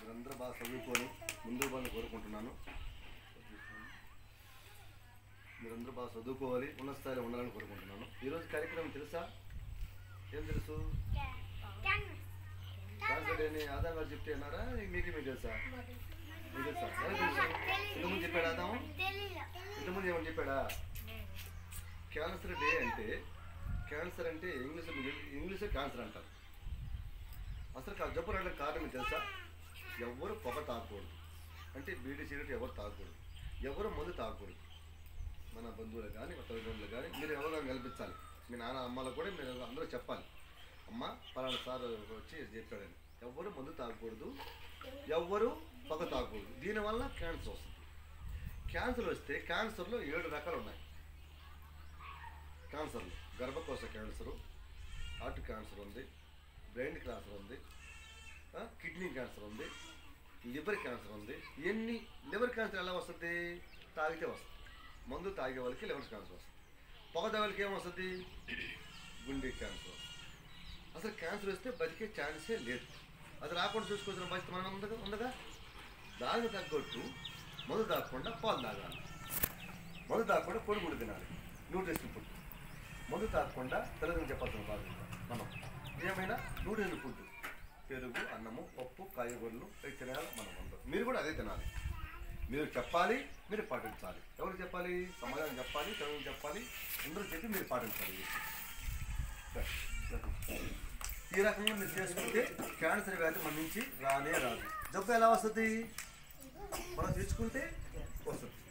మీరందరూ బాగా చదువుకొని ముందుకు పోవాలని కోరుకుంటున్నాను మీరందరూ బాగా చదువుకోవాలి ఉన్నత స్థాయిలో ఉండాలని కోరుకుంటున్నాను ఈరోజు కార్యక్రమం తెలుసా ఏం తెలుసు క్యాన్సర్ అని ఆదాం గారు చెప్తే అన్నారా మీకు మీకు తెలుసా మీకు తెలుసా ఎలా తెలుసు ఇంతకుముందు చెప్పాడా ఆదాము ఇంతకుముందు ఏమని చెప్పాడా క్యాన్సర్ డే అంటే క్యాన్సర్ అంటే ఇంగ్లీష్ ఇంగ్లీష్ క్యాన్సర్ అంటారు అసలు ఆ జబ్బు రావడానికి కారణం ఏంటి తెలుసా ఎవరు పొగ తాగకూడదు అంటే బీడీ సిగరెట్ ఎవరు తాగకూడదు ఎవరు మందు తాగకూడదు మన బంధువులు కానీ మన తల్లిదండ్రులు కానీ మీరు ఎవరు కల్పించాలి మీ నాన్న అమ్మలకు కూడా మీరు అందరూ చెప్పాలి అమ్మ పలానా సార్ వచ్చి చెప్పాడని ఎవ్వరు మందు తాగకూడదు ఎవ్వరు పొగ తాగకూడదు దీనివల్ల క్యాన్సర్ వస్తుంది క్యాన్సర్ వస్తే క్యాన్సర్లో ఏడు రకాలు ఉన్నాయి క్యాన్సర్లు గర్భకోశ క్యాన్సరు హార్ట్ క్యాన్సర్ ఉంది బ్రెయిన్ క్యాన్సర్ ఉంది ఆ, కిడ్నీ క్యాన్సర్ ఉంది లివర్ క్యాన్సర్ ఉంది ఎన్ని లివర్ క్యాన్సర్ ఎలా వస్తుంది తాగితే వస్తుంది మందు తాగే వాళ్ళకి లివర్ క్యాన్సర్ వస్తుంది పొగ తాగే వాళ్ళకి ఏమొస్తుంది గుండె క్యాన్సర్ వస్తుంది అసలు క్యాన్సర్ వస్తే బతికే ఛాన్సే లేదు అది రాకుండా చూసుకోవాల్సిన బాధ్యత మనం ఉందగా ఉందగా దానికి తగ్గట్టు మందు తాగకుండా పాలు తాగాలి మందు తాగకుండా పొడి తినాలి న్యూట్రిషన్ ఫుడ్ మందు తాగకుండా తల్లిదండ్రులు చెప్పాల్సిన బాధ్యత మనం ఏమైనా న్యూట్రిషన్ ఫుడ్ పెరుగు అన్నము పప్పు కాయగూరలు అవి తినాలి మనం అందరం మీరు కూడా అదే తినాలి మీరు చెప్పాలి మీరు పాటించాలి ఎవరు చెప్పాలి సమాజానికి చెప్పాలి చదువు చెప్పాలి అందరూ చెప్పి మీరు పాటించాలి ఈ రకంగా మీరు చేసుకుంటే క్యాన్సర్ వ్యాధి మన నుంచి రానే రాదు జబ్బు ఎలా వస్తుంది మనం తెచ్చుకుంటే వస్తుంది